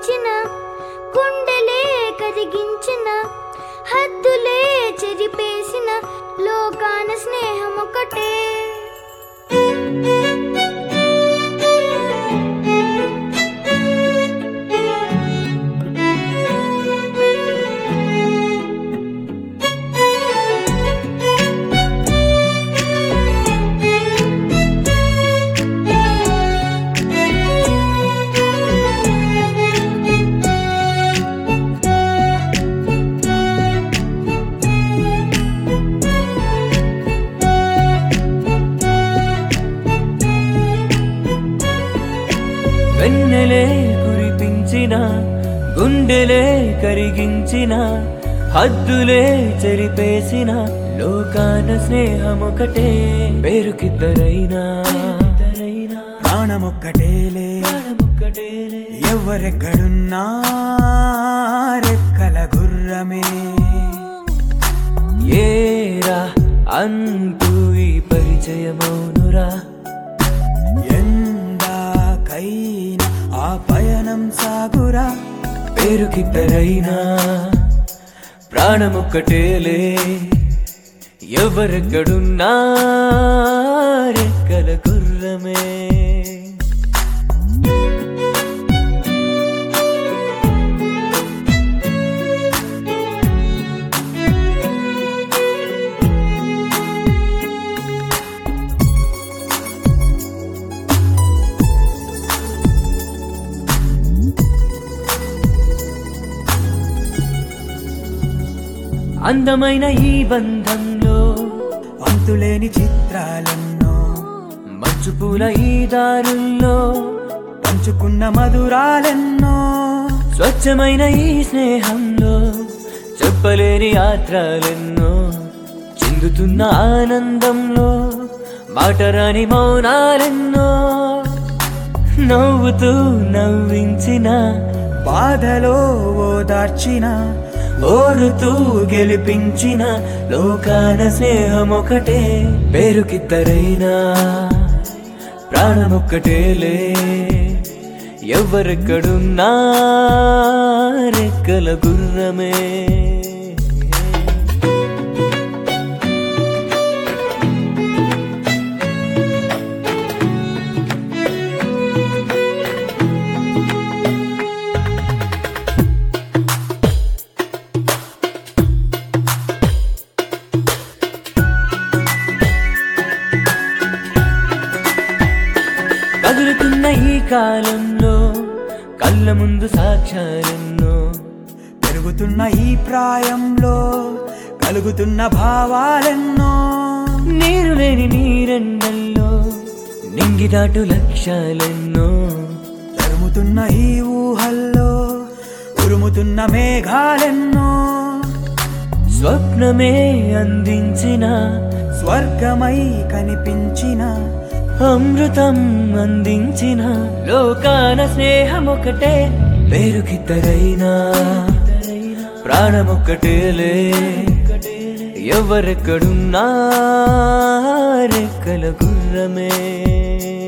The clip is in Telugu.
కురిపించిన కుండలే కరిగించిన హద్దులే చెరిపేసిన లోకాన స్నేహం ఒకటే వెన్నెలే కురిపించిన గుండెలే కరిగించిన హద్దులే చెరిపేసిన లోకాన స్నేహమొకటే పేరుకిద్దరైనా ప్రాణమొక్కటేలే ప్రాణమొక్కటేలే. ఎవరెక్కడున్నా రెక్కల గుర్రమే ఏరా అంటూ ఈ పరిచయమౌనురా ఎందాకైనా ఆ పయనం సాగురా పేరుకిద్దరైనా ప్రాణమొక్కటేలే ఎవరెక్కడున్నా రెక్కల గుర్రమే అందమైన ఈ బంధంలో అంతులేని చిత్రాలెన్నో మంచు పూల ఈ దారుల్లో పంచుకున్న మధురాలెన్నో స్వచ్ఛమైన ఈ స్నేహంలో చెప్పలేని యాత్రలెన్నో చెందుతున్న ఆనందంలో మాటరాని మౌనాలెన్నో నవ్వుతూ నవ్వించిన బాధలో ఓదార్చిన ఓరుతూ గెలిపించిన లోకాన స్నేహం ఒకటే పేరుకిద్దరైనా ప్రాణమొక్కటేలే ఎవరెక్కడున్నా రెక్కల గుర్రమే కదులుతున్న ఈ కాలంలో కళ్ళ ముందు సాక్ష్యాలెన్నో పెరుగుతున్న ఈ ప్రాయంలో కలుగుతున్న భావాలెన్నో నీరు లేని నీరెండల్లో నింగిదాటు లక్ష్యాలెన్నో తరుముతున్న ఈ ఊహల్లో ఉరుముతున్న మేఘాలెన్నో స్వప్నమే అందించిన స్వర్గమై కనిపించిన అమృతం అందించిన లోకాన స్నేహం ఒకటే పేరుకిద్దరైనా ప్రాణమొక్కటేలే ఎవరెక్కడున్నా రెక్కల గుర్రమే